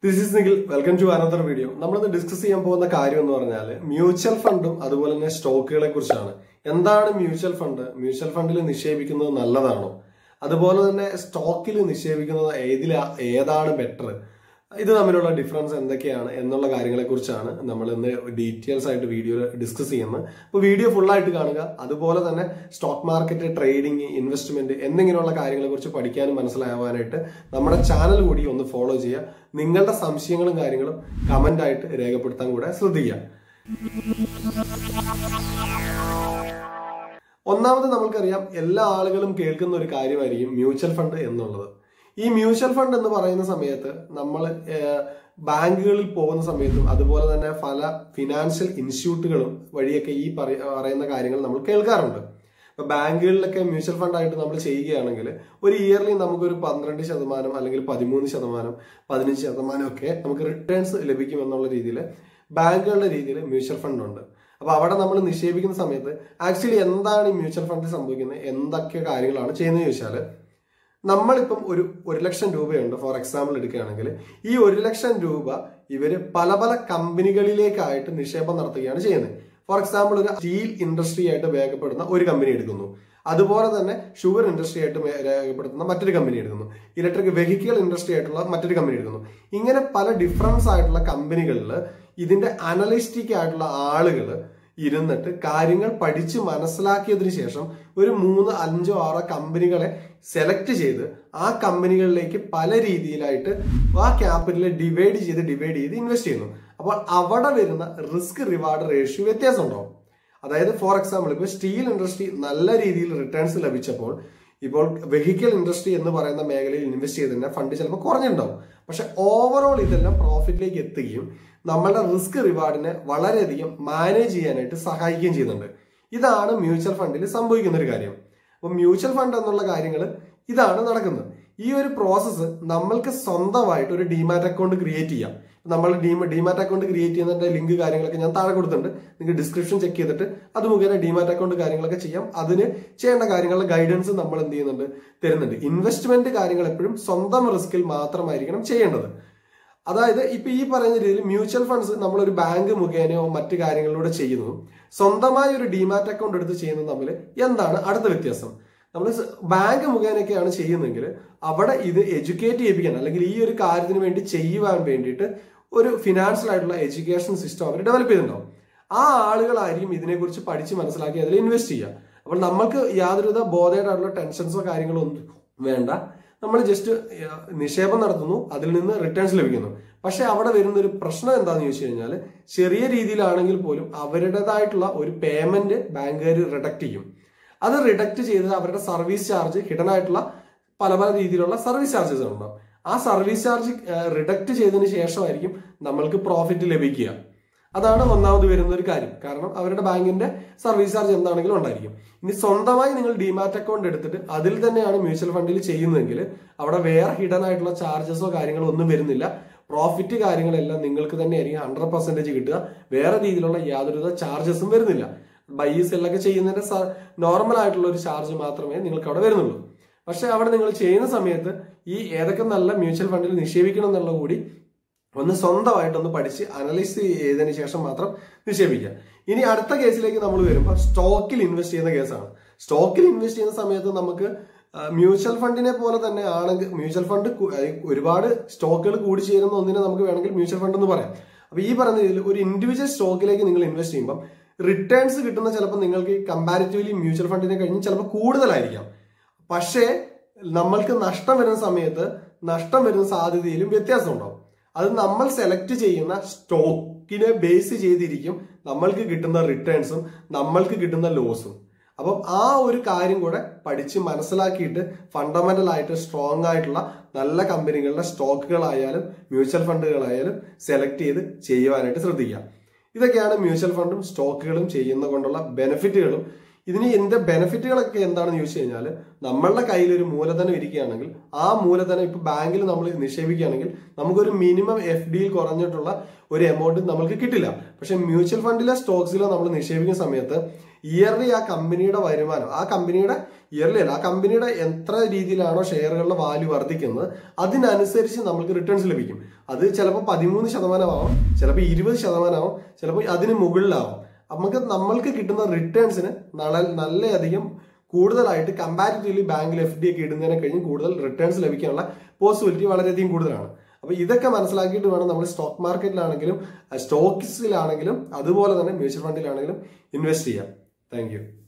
this is Nikhil welcome to another video നമ്മളിന്ന് discuss ചെയ്യാൻ പോകുന്ന കാര്യം എന്ന് പറഞ്ഞാൽ മ്യൂച്വൽ ഫണ്ടും അതുപോലെ തന്നെ സ്റ്റോക്കുകളെ കുറിച്ചാണ് എന്താണ് മ്യൂച്വൽ ഫണ്ട് മ്യൂച്വൽ ഫണ്ടിൽ നിക്ഷേപിക്കുന്നത് നല്ലതാണോ അതുപോലെ തന്നെ സ്റ്റോക്കിൽ നിക്ഷേപിക്കുന്നത് ഏതിൽ ഏതാണ് ബെറ്റർ ഇത് തമ്മിലുള്ള ഡിഫറൻസ് എന്തൊക്കെയാണ് എന്നുള്ള കാര്യങ്ങളെ കുറിച്ചാണ് നമ്മൾ ഇന്ന് ഡീറ്റെയിൽസ് ആയിട്ട് വീഡിയോ ഡിസ്കസ് ചെയ്യുന്നത് അപ്പോൾ വീഡിയോ ഫുൾ ആയിട്ട് കാണുക അതുപോലെ തന്നെ സ്റ്റോക്ക് മാർക്കറ്റ് ട്രേഡിംഗ് ഇൻവെസ്റ്റ്മെന്റ് എന്നിങ്ങനെയുള്ള കാര്യങ്ങളെ കുറിച്ച് പഠിക്കാനും മനസ്സിലാവാനായിട്ട് നമ്മുടെ ചാനൽ കൂടി ഒന്ന് ഫോളോ ചെയ്യുക നിങ്ങളുടെ സംശയങ്ങളും കാര്യങ്ങളും കമന്റ് ആയിട്ട് രേഖപ്പെടുത്താൻ കൂടെ ശ്രദ്ധിക്കുക ഒന്നാമത് നമുക്കറിയാം എല്ലാ ആളുകളും കേൾക്കുന്ന ഒരു കാര്യമായിരിക്കും മ്യൂച്വൽ ഫണ്ട് എന്നുള്ളത് ഈ മ്യൂച്വൽ ഫണ്ട് എന്ന് പറയുന്ന സമയത്ത് നമ്മൾ ബാങ്കുകളിൽ പോകുന്ന സമയത്തും അതുപോലെ തന്നെ പല ഫിനാൻഷ്യൽ ഇൻസ്റ്റിറ്റ്യൂട്ടുകളും വഴിയൊക്കെ ഈ പറയ- പറയുന്ന കാര്യങ്ങൾ നമ്മൾ കേൾക്കാറുണ്ട് ഇപ്പൊ ബാങ്കുകളിലൊക്കെ മ്യൂച്വൽ ഫണ്ട് ആയിട്ട് നമ്മൾ ചെയ്യുകയാണെങ്കിൽ ഒരു ഇയർലി നമുക്കൊരു പന്ത്രണ്ട് ശതമാനം അല്ലെങ്കിൽ പതിമൂന്ന് ശതമാനം പതിനഞ്ച് ശതമാനം ഒക്കെ നമുക്ക് റിട്ടേൺസ് ലഭിക്കും എന്നുള്ള രീതിയിൽ ബാങ്കുകളുടെ രീതിയിൽ മ്യൂച്വൽ ഫണ്ട് ഉണ്ട് അപ്പൊ അവിടെ നമ്മൾ നിക്ഷേപിക്കുന്ന സമയത്ത് ആക്ച്വലി എന്താണ് ഈ മ്യൂച്വൽ ഫണ്ടിൽ സംഭവിക്കുന്നത് എന്തൊക്കെ കാര്യങ്ങളാണ് ചെയ്യുന്നത് ചോദിച്ചാൽ നമ്മളിപ്പം ഒരു ഒരു ലക്ഷം രൂപയുണ്ട് ഫോർ എക്സാമ്പിൾ എടുക്കുകയാണെങ്കിൽ ഈ ഒരു ലക്ഷം രൂപ ഇവര് പല പല കമ്പനികളിലേക്കായിട്ട് നിക്ഷേപം നടത്തുകയാണ് ചെയ്യുന്നത് ഫോർ എക്സാമ്പിൾ ഒരു സ്റ്റീൽ ഇൻഡസ്ട്രി ആയിട്ട് രേഖപ്പെടുന്ന ഒരു കമ്പനി എടുക്കുന്നു അതുപോലെ തന്നെ ഷുഗർ ഇൻഡസ്ട്രി ആയിട്ട് മേ- രേഖപ്പെടുത്തുന്ന മറ്റൊരു കമ്പനി എടുക്കുന്നു ഇലക്ട്രിക് വെഹിക്കിൾ ഇൻഡസ്ട്രി ആയിട്ടുള്ള മറ്റൊരു കമ്പനി എടുക്കുന്നു ഇങ്ങനെ പല ഡിഫറൻസ് ആയിട്ടുള്ള കമ്പനികളിൽ ഇതിന്റെ അനലിസ്റ്റിക് ആയിട്ടുള്ള ആളുകൾ ഇരുന്നിട്ട് കാര്യങ്ങൾ പഠിച്ച് മനസ്സിലാക്കിയതിനു ശേഷം ഒരു മൂന്ന് അഞ്ചോ ആറോ കമ്പനികളെ സെലക്ട് ചെയ്ത് ആ കമ്പനികളിലേക്ക് പല രീതിയിലായിട്ട് ആ ക്യാപിറ്റൽ ഡിവൈഡ് ചെയ്ത് ഡിവൈഡ് ചെയ്ത് ഇൻവെസ്റ്റ് ചെയ്യുന്നു അപ്പോൾ അവിടെ വരുന്ന റിസ്ക് റിവാർഡ് റേഷ്യോ വ്യത്യാസം ഉണ്ടാവും അതായത് ഫോർ എക്സാമ്പിൾ ഇപ്പോൾ സ്റ്റീൽ ഇൻഡസ്ട്രി നല്ല രീതിയിൽ റിട്ടേൺസ് ലഭിച്ചപ്പോൾ ഇപ്പോൾ വെഹിക്കിൾ ഇൻഡസ്ട്രി എന്ന് പറയുന്ന മേഖലയിൽ ഇൻവെസ്റ്റ് ചെയ്തതിന്റെ ഫണ്ട് ചിലപ്പോൾ കുറഞ്ഞിട്ടുണ്ടാവും പക്ഷെ ഓവറോൾ ഇതെല്ലാം പ്രോഫിറ്റിലേക്ക് എത്തുകയും നമ്മളുടെ റിസ്ക് റിവാർഡിനെ വളരെയധികം മാനേജ് ചെയ്യാനായിട്ട് സഹായിക്കുകയും ചെയ്യുന്നുണ്ട് ഇതാണ് മ്യൂച്വൽ ഫണ്ടിൽ സംഭവിക്കുന്ന ഒരു കാര്യം അപ്പൊ മ്യൂച്വൽ ഫണ്ട് എന്നുള്ള കാര്യങ്ങൾ ഇതാണ് നടക്കുന്നത് ഈ ഒരു പ്രോസസ്സ് നമ്മൾക്ക് സ്വന്തമായിട്ട് ഒരു ഡിമാറ്റ് അക്കൗണ്ട് ക്രിയേറ്റ് ചെയ്യാം നമ്മൾ ഡിമാറ്റ് അക്കൗണ്ട് ക്രിയേറ്റ് ചെയ്യുന്നതിന്റെ ലിങ്ക് കാര്യങ്ങളൊക്കെ ഞാൻ താഴെ കൊടുത്തിട്ടുണ്ട് നിങ്ങൾക്ക് ഡിസ്ക്രിപ്ഷൻ ചെക്ക് ചെയ്തിട്ട് അത് മുഖേന ഡിമാറ്റ് അക്കൗണ്ട് കാര്യങ്ങളൊക്കെ ചെയ്യാം അതിന് ചെയ്യേണ്ട കാര്യങ്ങളുടെ ഗൈഡൻസ് നമ്മൾ എന്ത് ചെയ്യുന്നുണ്ട് തരുന്നുണ്ട് ഇൻവെസ്റ്റ്മെന്റ് കാര്യങ്ങൾ എപ്പോഴും സ്വന്തം റിസ്കിൽ മാത്രമായിരിക്കണം ചെയ്യേണ്ടത് അതായത് ഇപ്പൊ ഈ പറയുന്ന രീതിയിൽ മ്യൂച്വൽ ഫണ്ട്സ് നമ്മളൊരു ബാങ്ക് മുഖേനയോ മറ്റു കാര്യങ്ങളിലൂടെ ചെയ്യുന്നു സ്വന്തമായ ഒരു ഡിമാറ്റ് അക്കൗണ്ട് എടുത്ത് ചെയ്യുന്നത് തമ്മിൽ എന്താണ് അടുത്ത വ്യത്യാസം നമ്മൾ ബാങ്ക് മുഖേനയൊക്കെയാണ് ചെയ്യുന്നതെങ്കിൽ അവിടെ ഇത് എഡ്യൂക്കേറ്റ് ചെയ്യിപ്പിക്കാൻ അല്ലെങ്കിൽ ഈ ഒരു കാര്യത്തിന് വേണ്ടി ചെയ്യുവാൻ വേണ്ടിയിട്ട് ഒരു ഫിനാൻഷ്യൽ ആയിട്ടുള്ള എഡ്യൂക്കേഷൻ സിസ്റ്റം അവർ ഡെവലപ്പ് ചെയ്തിട്ടുണ്ടാവും ആ ആളുകളായിരിക്കും ഇതിനെക്കുറിച്ച് പഠിച്ച് മനസ്സിലാക്കി അതിൽ ഇൻവെസ്റ്റ് ചെയ്യുക അപ്പോൾ നമ്മൾക്ക് യാതൊരുവിധ ബോധേഡായിട്ടുള്ള ടെൻഷൻസോ കാര്യങ്ങളോ ഒന്നും വേണ്ട നമ്മൾ ജസ്റ്റ് നിക്ഷേപം നടത്തുന്നു അതിൽ നിന്ന് റിട്ടേൺസ് ലഭിക്കുന്നു പക്ഷെ അവിടെ വരുന്ന ഒരു പ്രശ്നം എന്താണെന്ന് ചോദിച്ചു കഴിഞ്ഞാൽ ചെറിയ രീതിയിലാണെങ്കിൽ പോലും അവരുടേതായിട്ടുള്ള ഒരു പേയ്മെന്റ് ബാങ്കുകാർ റിഡക്ട് ചെയ്യും അത് റിഡക്ട് ചെയ്ത് അവരുടെ സർവീസ് ചാർജ് ഹിഡൻ ആയിട്ടുള്ള പല പല രീതിയിലുള്ള സർവീസ് ചാർജസ് ഉണ്ടാവും ആ സർവീസ് ചാർജ് റിഡക്ട് ചെയ്തതിന് ശേഷമായിരിക്കും നമ്മൾക്ക് പ്രോഫിറ്റ് ലഭിക്കുക അതാണ് ഒന്നാമത് വരുന്ന ഒരു കാര്യം കാരണം അവരുടെ ബാങ്കിന്റെ സർവീസ് ചാർജ് എന്താണെങ്കിലും ഉണ്ടായിരിക്കും ഇനി സ്വന്തമായി നിങ്ങൾ ഡിമാറ്റ് അക്കൗണ്ട് എടുത്തിട്ട് അതിൽ തന്നെയാണ് മ്യൂച്വൽ ഫണ്ടിൽ ചെയ്യുന്നതെങ്കിൽ അവിടെ വേറെ ഹിഡൻ ആയിട്ടുള്ള ചാർജസോ കാര്യങ്ങളോ ഒന്നും വരുന്നില്ല പ്രോഫിറ്റ് കാര്യങ്ങളെല്ലാം നിങ്ങൾക്ക് തന്നെ ആയിരിക്കും ഹൺഡ്രഡ് പെർസെന്റേജ് കിട്ടുക വേറെ രീതിയിലുള്ള യാതൊരുവിധ ചാർജസും വരുന്നില്ല ബൈ സെല്ലൊക്കെ ചെയ്യുന്നതിന്റെ നോർമൽ ആയിട്ടുള്ള ഒരു ചാർജ് മാത്രമേ നിങ്ങൾക്ക് അവിടെ വരുന്നുള്ളൂ പക്ഷെ അവിടെ നിങ്ങൾ ചെയ്യുന്ന സമയത്ത് ഈ ഏതൊക്കെ നല്ല മ്യൂച്വൽ ഫണ്ടിൽ നിക്ഷേപിക്കണം എന്നുള്ള കൂടി ഒന്ന് സ്വന്തമായിട്ടൊന്ന് പഠിച്ച് അനലൈസ് ചെയ്തതിന് ശേഷം മാത്രം നിക്ഷേപിക്കുക ഇനി അടുത്ത കേസിലേക്ക് നമ്മൾ വരുമ്പോൾ സ്റ്റോക്കിൽ ഇൻവെസ്റ്റ് ചെയ്യുന്ന കേസാണ് സ്റ്റോക്കിൽ ഇൻവെസ്റ്റ് ചെയ്യുന്ന സമയത്ത് നമുക്ക് മ്യൂച്വൽ ഫണ്ടിനെ പോലെ തന്നെ ആണെങ്കിൽ മ്യൂച്വൽ ഫണ്ട് കു- അഹ് ഒരുപാട് സ്റ്റോക്കുകൾ കൂടി ചേരുന്ന ഒന്നിനെ നമുക്ക് വേണമെങ്കിൽ മ്യൂച്വൽ ഫണ്ട് എന്ന് പറയാം അപ്പൊ ഈ പറഞ്ഞ രീതിയിൽ ഒരു ഇൻഡിവിജ്വൽ സ്റ്റോക്കിലേക്ക് നിങ്ങൾ ഇൻവെസ്റ്റ് ചെയ്യുമ്പോൾ റിട്ടേൺസ് കിട്ടുന്ന ചിലപ്പോൾ നിങ്ങൾക്ക് കമ്പാരിറ്റീവ്ലി മ്യൂച്വൽ ഫണ്ടിനെ കഴിഞ്ഞ് ചിലപ്പോൾ കൂടുതലായിരിക്കാം പക്ഷേ നമ്മൾക്ക് നഷ്ടം വരുന്ന സമയത്ത് നഷ്ടം വരുന്ന സാധ്യതയിലും വ്യത്യാസം ഉണ്ടാവും അത് നമ്മൾ സെലക്ട് ചെയ്യുന്ന സ്റ്റോക്കിനെ ബേസ് ചെയ്തിരിക്കും നമ്മൾക്ക് കിട്ടുന്ന റിട്ടേൺസും നമ്മൾക്ക് കിട്ടുന്ന ലോസും അപ്പം ആ ഒരു കാര്യം കൂടെ പഠിച്ച് മനസ്സിലാക്കിയിട്ട് ഫണ്ടമെന്റൽ ആയിട്ട് സ്ട്രോങ് ആയിട്ടുള്ള നല്ല കമ്പനികളുടെ സ്റ്റോക്കുകളായാലും മ്യൂച്വൽ ഫണ്ടുകളായാലും സെലക്ട് ചെയ്ത് ചെയ്യുവാനായിട്ട് ശ്രദ്ധിക്കുക ഇതൊക്കെയാണ് മ്യൂച്വൽ ഫണ്ടും സ്റ്റോക്കുകളും ചെയ്യുന്ന കൊണ്ടുള്ള ബെനിഫിറ്റുകളും ഇതിന് എന്റെ ബെനിഫിറ്റുകളൊക്കെ എന്താണെന്ന് ചോദിച്ചു കഴിഞ്ഞാൽ നമ്മളുടെ കയ്യിൽ ഒരു മൂലധനം ഇരിക്കുകയാണെങ്കിൽ ആ മൂലധനം ഇപ്പൊ ബാങ്കിൽ നമ്മൾ നിക്ഷേപിക്കുകയാണെങ്കിൽ നമുക്കൊരു മിനിമം എഫ് ഡിയിൽ കുറഞ്ഞിട്ടുള്ള ഒരു എമൗണ്ട് നമുക്ക് കിട്ടില്ല പക്ഷെ മ്യൂച്വൽ ഫണ്ടിലെ സ്റ്റോക്സിലോ നമ്മൾ നിക്ഷേപിക്കുന്ന സമയത്ത് ഇയർലി ആ കമ്പനിയുടെ വരുമാനം ആ കമ്പനിയുടെ ഇയർലി അല്ല ആ കമ്പനിയുടെ എത്ര രീതിയിലാണോ ഷെയറുകളുടെ വാല്യൂ വർദ്ധിക്കുന്നത് അതിനനുസരിച്ച് നമുക്ക് റിട്ടേൺസ് ലഭിക്കും അത് ചിലപ്പോൾ പതിമൂന്ന് ശതമാനമാവും ചിലപ്പോൾ ഇരുപത് ശതമാനമാവും ചിലപ്പോൾ അതിന് മുകളിലാവും നമുക്ക് നമ്മൾക്ക് കിട്ടുന്ന റിട്ടേൺസിന് നല്ല നല്ലയധികം കൂടുതലായിട്ട് കമ്പാരിറ്റീവ്ലി ബാങ്കിൽ എഫ് ഡി ഒക്കെ ഇടുന്നതിനെ കഴിഞ്ഞ് കൂടുതൽ റിട്ടേൺസ് ലഭിക്കാനുള്ള പോസിബിലിറ്റി വളരെയധികം കൂടുതലാണ് അപ്പൊ ഇതൊക്കെ മനസ്സിലാക്കിയിട്ട് വേണം നമ്മൾ സ്റ്റോക്ക് മാർക്കറ്റിലാണെങ്കിലും സ്റ്റോക്സിലാണെങ്കിലും അതുപോലെ തന്നെ മ്യൂച്വൽ ഫണ്ടിലാണെങ്കിലും ഇൻവെസ്റ്റ് ചെയ്യാം താങ്ക്